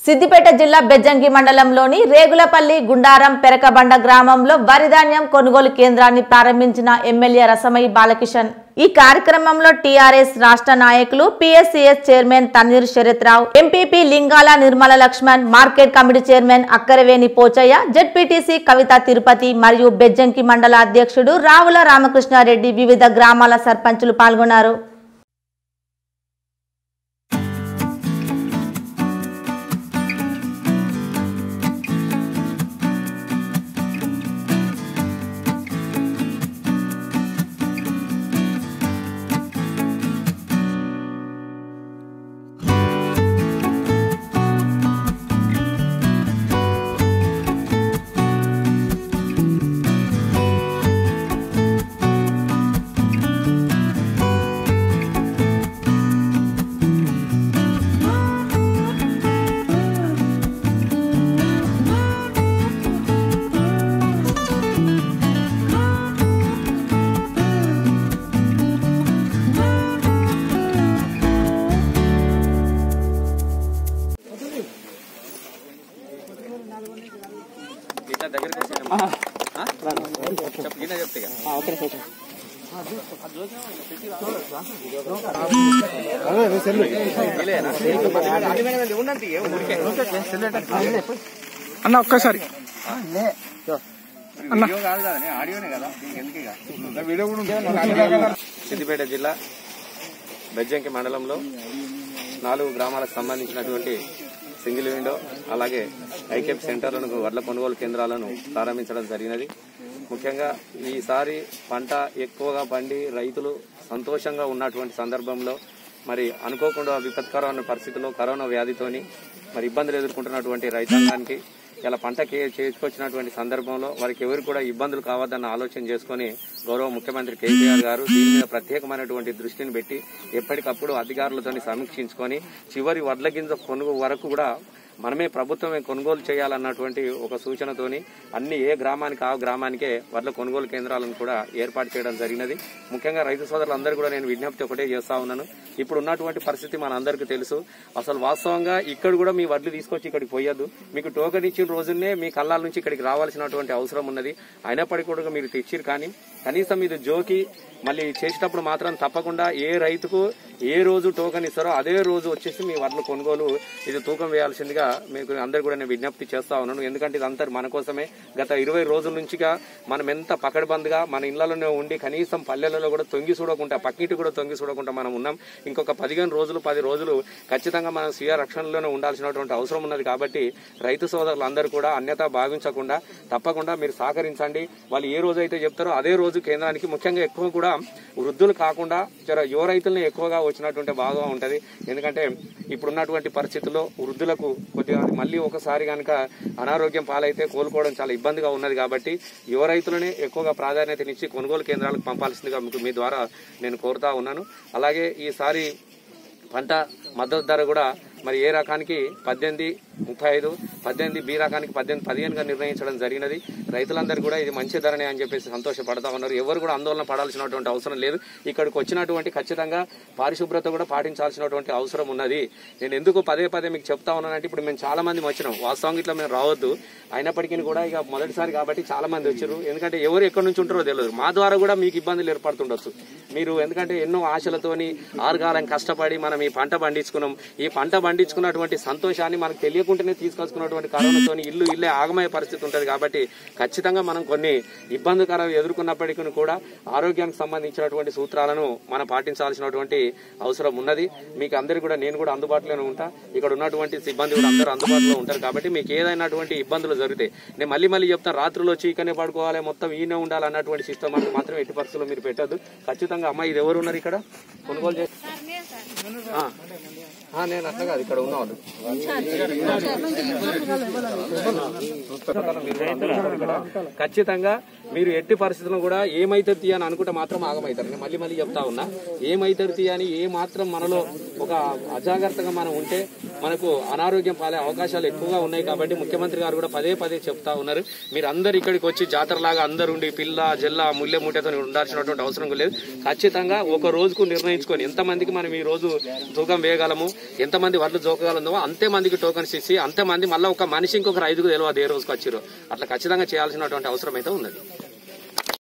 సిద్దిపేట జిల్లా బెజ్జంకి మండలంలోని రేగులపల్లి గుండారం పెరకబండ గ్రామంలో వరి ధాన్యం కొనుగోలు కేంద్రాన్ని ప్రారంభించిన ఎమ్మెల్యే రసమయి బాలకిషన్ ఈ కార్యక్రమంలో టీఆర్ఎస్ రాష్ట్ర నాయకులు PSCS chairman Tanneeru Sharath Rao MPP Lingala Nirmala Lakshman market committee chairman Akkaraveni Pochaiah ZPTC Kavitha Tirupati మరియు బెజ్జంకి మండల అధ్యక్షుడు రావుల రామకృష్ణారెడ్డి వివిధ గ్రామాల సర్పంచులు పాల్గొన్నారు గీత దగ్గరికి వచ్చేయమ్మా. ఆ? చెప్పు గీత చెప్తే ఇక. వీలేనా? ఉండండి, ఏ ఊరికే. అన్న ఒక్కసారి వీడియో కాదు కదనే, ఆడియోనే కదా దీనికి ఎందుకు ఇక? సిద్దిపేట జిల్లా బెజ్జంకి మండలంలో నాలుగు గ్రామాలకు సంబంధించినటువంటి సింగిల్ విండో అలాగే ఐకెప్ సెంటర్లను వడ్ల కొనుగోలు కేంద్రాలను ప్రారంభించడం జరిగినది ముఖ్యంగా ఈసారి పంట ఎక్కువగా పండి రైతులు సంతోషంగా ఉన్నటువంటి సందర్భంలో మరి అనుకోకుండా విపత్కరమైన పరిస్థితుల్లో కరోనా వ్యాధితోని మరి ఇబ్బందులు ఎదుర్కొంటున్నటువంటి రైతాంగానికి ఇలా పంట కే- చేతికొచ్చినటువంటి సందర్భంలో వారికి ఎవరు కూడా ఇబ్బందులు కావద్దన్న ఆలోచన చేసుకుని గౌరవ ముఖ్యమంత్రి కేసీఆర్ గారు దీని మీద ప్రత్యేకమైనటువంటి దృష్టిని పెట్టి ఎప్పటికప్పుడు అధికారులతో సమీక్షించుకొని చివరి వడ్ల గింజ కొనుగోలు వరకు కూడా మనమే ప్రభుత్వమే కొనుగోలు చేయాలన్నటువంటి ఒక సూచనతోని అన్ని ఏ గ్రామానికి ఆ గ్రామానికే వడ్ల కొనుగోలు కేంద్రాలను కూడా ఏర్పాటు చేయడం జరిగినది ముఖ్యంగా రైతు సోదరులందరూ కూడా నేను విజ్ఞప్తి ఒకటే చేస్తా ఉన్నాను ఇప్పుడు ఉన్నటువంటి పరిస్థితి మన అందరికీ తెలుసు అసలు వాస్తవంగా ఇక్కడ కూడా మీ వడ్లు తీసుకొచ్చి ఇక్కడికి పోయొద్దు మీకు టోకెన్ ఇచ్చిన రోజునే మీ కళ్ళాల నుంచి ఇక్కడికి రావాల్సినటువంటి అవసరం ఉన్నది అయినప్పటికీ కూడా మీరు తెచ్చిరు కానీ కనీసం ఇది జోకి మళ్ళీ చేసేటప్పుడు మాత్రం తప్పకుండా ఏ రైతుకు ఏ రోజు టోకెన్ ఇస్తారో అదే రోజు వచ్చేసి మీ వడ్లు కొనుగోలు ఇది తూకం వేయాల్సిందిగా మీకు అందరు కూడా నేను విజ్ఞప్తి చేస్తా ఉన్నాను ఎందుకంటే ఇదంతా మన కోసమే గత ఇరవై రోజుల నుంచిగా మనం ఎంత పకడ్బంద్గా మన ఇళ్లలోనే ఉండి కనీసం పల్లెలలో కూడా తొంగి చూడకుండా పక్కింటి కూడా తొంగి చూడకుండా మనం ఉన్నాం ఇంకొక పదిహేను రోజులు పది రోజులు ఖచ్చితంగా మనం స్వీయ రక్షణలోనే ఉండాల్సినటువంటి అవసరం ఉన్నది కాబట్టి రైతు సోదరులందరూ కూడా అన్యత భావించకుండా తప్పకుండా మీరు సహకరించండి వాళ్ళు ఏ రోజు అయితే చెప్తారో అదే రోజు కేంద్రానికి ముఖ్యంగా ఎక్కువ కూడా వృద్ధులు కాకుండా జర యువ రైతుల్ని ఎక్కువగా వచ్చినటువంటి బాగా ఉంటది ఎందుకంటే ఇప్పుడున్నటువంటి పరిస్థితుల్లో వృద్ధులకు కొద్దిగా మళ్ళీ ఒకసారి కనుక అనారోగ్యం పాలైతే కోలుకోవడం చాలా ఇబ్బందిగా ఉన్నది కాబట్టి యువ రైతులనే ఎక్కువగా ప్రాధాన్యతనిచ్చి కొనుగోలు కేంద్రాలకు పంపాల్సిందిగా మీకు మీ ద్వారా నేను కోరుతా ఉన్నాను అలాగే ఈసారి పంట మద్దతు ధర కూడా మరి ఏ రకానికి పద్దెనిమిది ముప్పై ఐదు పద్దెనిమిది బి రకానికి పద్దెనిమిది పదిహేనుగా నిర్ణయించడం జరిగినది రైతులందరూ కూడా ఇది మంచి ధరనే అని చెప్పేసి సంతోషపడతా ఉన్నారు ఎవరు కూడా ఆందోళన పడాల్సినటువంటి అవసరం లేదు ఇక్కడికి వచ్చినటువంటి ఖచ్చితంగా పారిశుభ్రత కూడా పాటించాల్సినటువంటి అవసరం ఉన్నది నేను ఎందుకు పదే పదే మీకు చెప్తా ఉన్నానంటే ఇప్పుడు మేము చాలా మంది వచ్చినాం వాస్తవంగా ఇట్లా మేము రావద్దు అయినప్పటికీ కూడా ఇక మొదటిసారి కాబట్టి చాలా మంది వచ్చారు ఎందుకంటే ఎవరు ఎక్కడి నుంచి ఉంటారో తెలియదు మా ద్వారా కూడా మీకు ఇబ్బందులు ఏర్పడుతుండొచ్చు మీరు ఎందుకంటే ఎన్నో ఆశలతోని ఆరుగాలం కష్టపడి మనం ఈ పంట పండించుకున్నాం ఈ పంట పండించుకున్నటువంటి సంతోషాన్ని మనకు తెలియకుండానే తీసుకొచ్చుకున్నటువంటి కరోనాతోని ఇల్లు ఇల్లే ఆగమయ్యే పరిస్థితి ఉంటుంది కాబట్టి ఖచ్చితంగా మనం కొన్ని ఇబ్బందికరం ఎదుర్కొన్నప్పటికీ కూడా ఆరోగ్యానికి సంబంధించినటువంటి సూత్రాలను మనం పాటించాల్సినటువంటి అవసరం ఉన్నది మీకు అందరికీ కూడా నేను కూడా అందుబాటులోనే ఉంటా ఇక్కడ ఉన్నటువంటి సిబ్బంది కూడా అందరూ అందుబాటులో ఉంటారు కాబట్టి మీకు ఏదైనటువంటి ఇబ్బందులు జరిగితే నేను మళ్ళీ మళ్ళీ చెప్తాను రాత్రిలో వచ్చి ఇక్కడనే పడుకోవాలి మొత్తం ఈయనే ఉండాలి అన్నటువంటి సిస్టమ్ అంటే మాత్రం ఎట్టి పరిస్థితుల్లో మీరు పెట్టద్దు ఖచ్చితంగా అమ్మ ఇది ఎవరు ఉన్నారు ఇక్కడ కొనుగోలు చేసి ఆ. ఆ, నేను అట్లా కాదు ఇక్కడ ఉన్నవాళ్ళు ఖచ్చితంగా మీరు ఎట్టి పరిస్థితుల్లో కూడా ఏమైతుంది అని అనుకుంటే మాత్రం ఆగమవుతారు నేను మళ్ళీ మళ్ళీ చెప్తా ఉన్నా ఏమైతుంది అని ఏ మాత్రం మనలో ఒక అజాగ్రత్తగా మనం ఉంటే మనకు అనారోగ్యం పాలే అవకాశాలు ఎక్కువగా ఉన్నాయి కాబట్టి ముఖ్యమంత్రి గారు కూడా పదే పదే చెప్తా ఉన్నారు మీరు అందరు ఇక్కడికి వచ్చి జాతరలాగా అందరు ఉండి పిల్ల జల్ల ముల్లె ముట్టెతో ఉండాల్సినటువంటి అవసరం లేదు ఖచ్చితంగా ఒక రోజుకు నిర్ణయించుకొని ఎంతమందికి మనం ఈ రోజు తూకం వేయగలము ఎంతమంది వడ్లు జోకగలమో అంతే మందికి టోకన్స్ ఇచ్చి అంతే మంది మళ్ళీ ఒక మనిషి ఇంకొకరు ఐదుగురు తెలియదు ఏ రోజుకి వచ్చిరో అట్లా ఖచ్చితంగా చేయాల్సినటువంటి అవసరం అయితే ఉన్నది